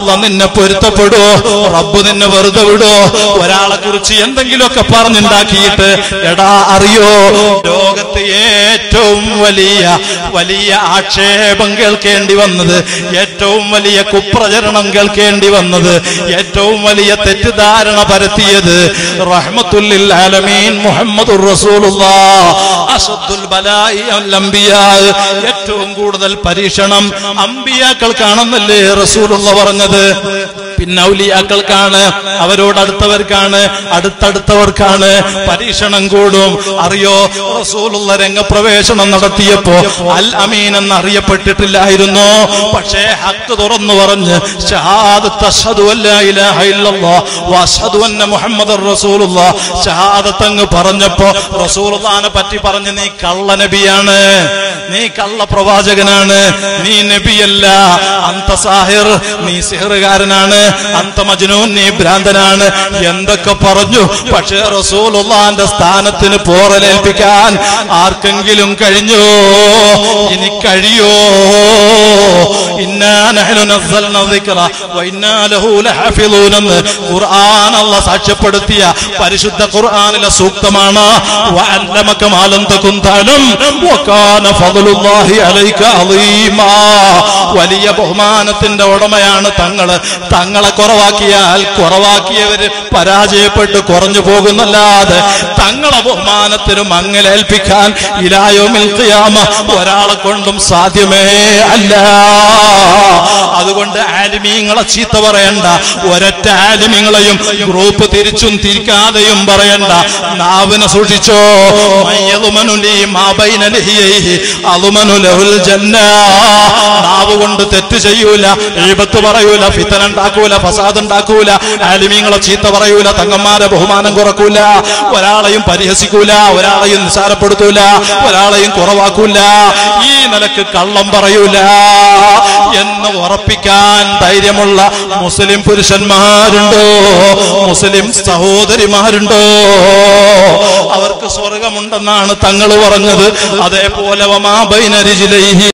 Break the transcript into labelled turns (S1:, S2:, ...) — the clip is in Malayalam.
S1: അല്ല നിന്നെ പൊരുത്തപ്പെടുവോ റബ്ബ് നിന്നെ വെറുതെ വിടുവോ ഒരാളെ കുറിച്ച് എന്തെങ്കിലുമൊക്കെ പറഞ്ഞുണ്ടാക്കിയിട്ട് എടാ അറിയോ ലോകത്ത് ഏറ്റവും വലിയ വലിയ ആക്ഷേപം കേൾക്കേണ്ടി വന്നത് ഏറ്റവും വലിയ കുപ്രചരണം കേൾക്കേണ്ടി വന്നത് ഏറ്റവും വലിയ തെറ്റിദ്ധാരണ പരത്തിയത് റഹ്മത്തുല്ലിൽ ആലമീൻ മുഹമ്മദുർ റസൂലുള്ളാഹ് അസദ്ദുൽ ബലായി അൽ അംബിയാ ഏറ്റവും കൂടുതൽ പരീക്ഷണം അമ്പിയാക്കൾക്കാണെന്നല്ലേ റസൂലുള്ള പറഞ്ഞത് പിന്നെ ഔലിയാക്കൾക്കാണ് അവരോട് അടുത്തവർക്കാണ് അടുത്തടുത്തവർക്കാണ് പരീക്ഷണം കൂടും അറിയോ റസൂലുള്ള രംഗപ്രവേശനം നടത്തിയപ്പോ അൽ അമീൻ എന്ന് അറിയപ്പെട്ടിട്ടില്ലായിരുന്നു പക്ഷേ ഹക്ക് തുറന്നു പറഞ്ഞ് ഷഹാദത്ത് അഷ്ഹദു അല്ലാ ഇലാഹ ഇല്ലല്ലാഹ് വഅഷ്ഹദു അന്ന മുഹമ്മദർ റസൂലുള്ളാഹ് ഷഹാദത്ത് അങ്ങ് പറഞ്ഞപ്പോ റസൂലുള്ളാഹിനെ പറ്റി പറഞ്ഞ് നീ കള്ള നബിയാണ് നീ കള്ള പ്രവാചകനാണ് നീ നബിയല്ല അന്ത സാഹിർ നീ സിഹറുകാരനാണ് അന്ത മജ്നൂൻ നീ ഭ്രാന്തനാണ് എന്തൊക്കെ പറഞ്ഞു പക്ഷേ റസൂലുള്ളാന്റെ സ്ഥാനത്തിന് പോറലേൽപ്പിക്കാൻ ആർക്കെങ്കിലും കഴിഞ്ഞോ ഇനി കഴിയോ ഇന്നാ നഹ്നു നസ്സൽന ദിക്റ വ ഇന്നാ ലഹു ലഹാഫിളൂൻ എന്ന് ഖുർആൻ അല്ലാഹ് സാക്ഷ്യപ്പെടുത്തിയ പരിശുദ്ധ ഖുർആനിലെ സൂക്തമാണ് വഅല്ലമക മാ ലം തകുൻ തഅലം വകാന ഫദ്ലുല്ലാഹി അലൈക അളീമാ വലിയ ബഹുമാനത്തിന്റെ ഉടമയാണ് തങ്ങള് തങ്ങളെ കുറവാക്കിയാൽ കുറവാക്കിയവര് പരാജയപ്പെട്ട് കുറഞ്ഞു പോകുന്നല്ലാതെ തങ്ങളെ ബഹുമാനത്തിന് മങ്ങലേൽപ്പിക്കാൻ ഇലായോമിൽ ഖിയാമ ഒരാളെ കൊണ്ടും സാധ്യമേ അല്ല അതുകൊണ്ട് ആലിമീങ്ങളെ ചീത്ത പറയണ്ട ഒരൊറ്റ ആലിമീങ്ങളെയും ഗ്രൂപ്പ് തിരിച്ചും തിരിക്കാതെയും പറയണ്ട നാവിനെ സൂക്ഷിച്ചോ മയ്യളുമനുലി മാബൈന ലഹിയൈഹി അളുമനു ലഹുൽ ജന്ന നാവ് കൊണ്ട് തെറ്റ് ചെയ്യൂല എഴുപത്ത് പറയൂല ഫിത്തന ഉണ്ടാക്കൂല ഫസാദ് ഉണ്ടാക്കൂല ആലിമീങ്ങളെ ചീത്ത പറയൂല തങ്ങന്മാരെ ബഹുമാനം കുറക്കൂല ഒരാളെയും പരിഹസിക്കൂല ഒരാളെയും നിസാരപ്പെടുത്തൂല ഒരാളെയും കുറവാക്കൂല ഈ നിലക്ക് കള്ളം പറയൂല എന്ന് ഉറപ്പിക്കാൻ ധൈര്യമുള്ള മുസ്ലിം പുരുഷന്മാരുണ്ടോ മുസ്ലിം സഹോദരിമാരുണ്ടോ അവർക്ക് സ്വർഗമുണ്ടെന്നാണ് തങ്ങൾ പറഞ്ഞത് അതേപോലെ വമാ ബൈനരിജിലൈഹി